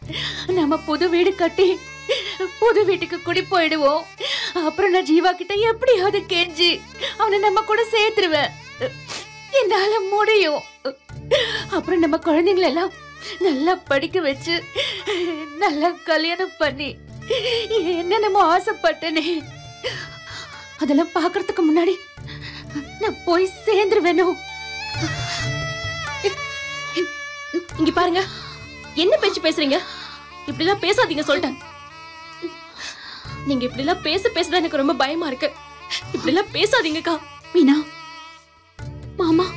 நம்ம புது வீடு கட்டி புது வீட்டுக்கு குடி போயிடுவோம் அப்புறம் நான் ஜீவா கிட்ட எப்படியாவது கெஞ்சி அவனை நம்ம கூட சேர்த்துருவேன் என்னால முடியும் அப்புறம் நம்ம குழந்தைங்களை எல்லாம் நல்லா படிக்க வச்சு நல்லா கல்யாணம் பண்ணி என்னென்னமோ ஆசைப்பட்டனே அதெல்லாம் பாக்குறதுக்கு முன்னாடி நான் போய் சேர்ந்துருவேனோ இங்க பாருங்க என்ன பேச்சு பேசுறீங்க இப்படிலாம் பேசாதீங்க சொல்லிட்டேன் நீங்க இப்படிலாம் பேச பேசதான் எனக்கு ரொம்ப பயமா இருக்கு இப்படிலாம் பேசாதீங்கக்கா மீனா மாமா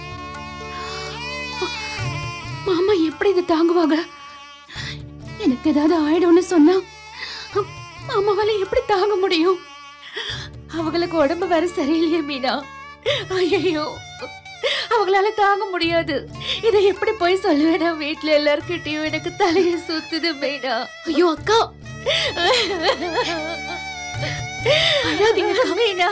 மாமா எப்படி இதை தாங்குவாங்க எனக்கு ஏதாவது ஆயிடும்னு சொன்னா மாமாவால எப்படி தாங்க முடியும் அவங்களுக்கு உடம்பு வேற சரியில்லையே மீனா ஐயோ அவங்களால தாங்க முடியாது இதை எப்படி போய் சொல்லுவேனா வீட்டுல எல்லார்கிட்டயும் எனக்கு தலையை சுத்துது மீனா ஐயோ அக்கா அழாதீங்க மீனா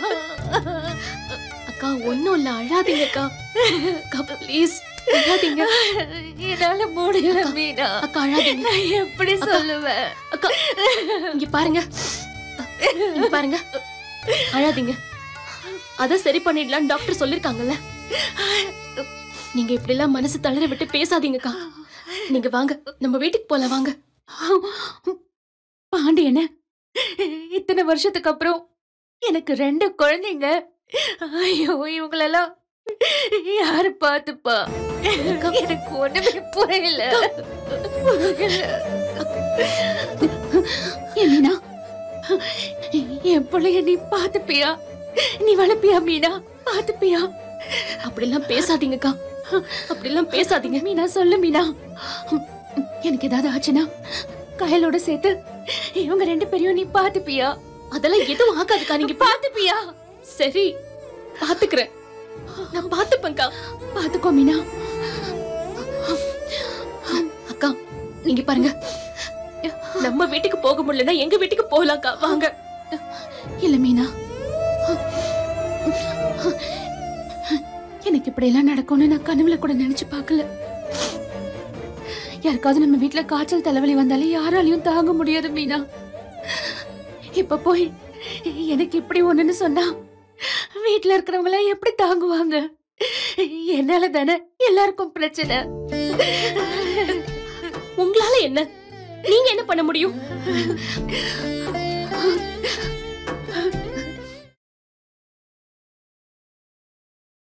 அக்கா ஒண்ணும் இல்ல அழாதீங்கக்கா அக்கா ப்ளீஸ் அழாதீங்க என்னால முடியல மீனா அக்கா அழாதீங்க நான் எப்படி சொல்லுவேன் அக்கா இங்க பாருங்க இங்க பாருங்க அழாதீங்க அத சரி பண்ணிடலாம் டாக்டர் சொல்லிருக்காங்கல்ல நீங்க இப்படி எல்லாம் மனசு தளர விட்டு பேசாதீங்கக்கா நீங்க வாங்க நம்ம வீட்டுக்கு போலாம் வாங்க பாண்டியன இத்தனை வருஷத்துக்கு அப்புறம் எனக்கு ரெண்டு குழந்தைங்க ஐயோ இவங்களெல்லாம் யாரு பாத்துப்பா எனக்கு ஒண்ணுமே புரியல ஏன் மீனா என் பிள்ளைய நீ பாத்துப்பியா நீ வளர்ப்பியா மீனா பாத்துப்பியா அப்படிலாம் பேசாதீங்கக்கா அப்படிலாம் பேசாதீங்க மீனா சொல்லு மீனா எனக்கு ஏதாவது ஆச்சுன்னா கயலோட சேர்த்து இவங்க ரெண்டு பேரையும் நீ பாத்துப்பியா அதெல்லாம் எதுவும் ஆகாதுக்கா நீங்க பாத்துப்பியா சரி பாத்துக்கிறேன் நான் பாத்துப்பேன்க்கா பாத்துக்கோ மீனா அக்கா நீங்க பாருங்க நம்ம வீட்டுக்கு போக முடியலன்னா எங்க வீட்டுக்கு போகலாம்க்கா வாங்க இல்ல மீனா எனக்கு இப்படி எல்லாம் நடக்கும்னு நான் கனவுல கூட நினைச்சு பார்க்கல யாருக்காவது நம்ம வீட்ல காய்ச்சல் தலைவலி வந்தாலே யாராலையும் தாங்க முடியாது மீனா இப்ப போய் எனக்கு இப்படி ஒண்ணுன்னு சொன்னா வீட்ல இருக்கிறவங்க எல்லாம் எப்படி தாங்குவாங்க என்னால தானே எல்லாருக்கும் பிரச்சனை உங்களால என்ன நீங்க என்ன பண்ண முடியும்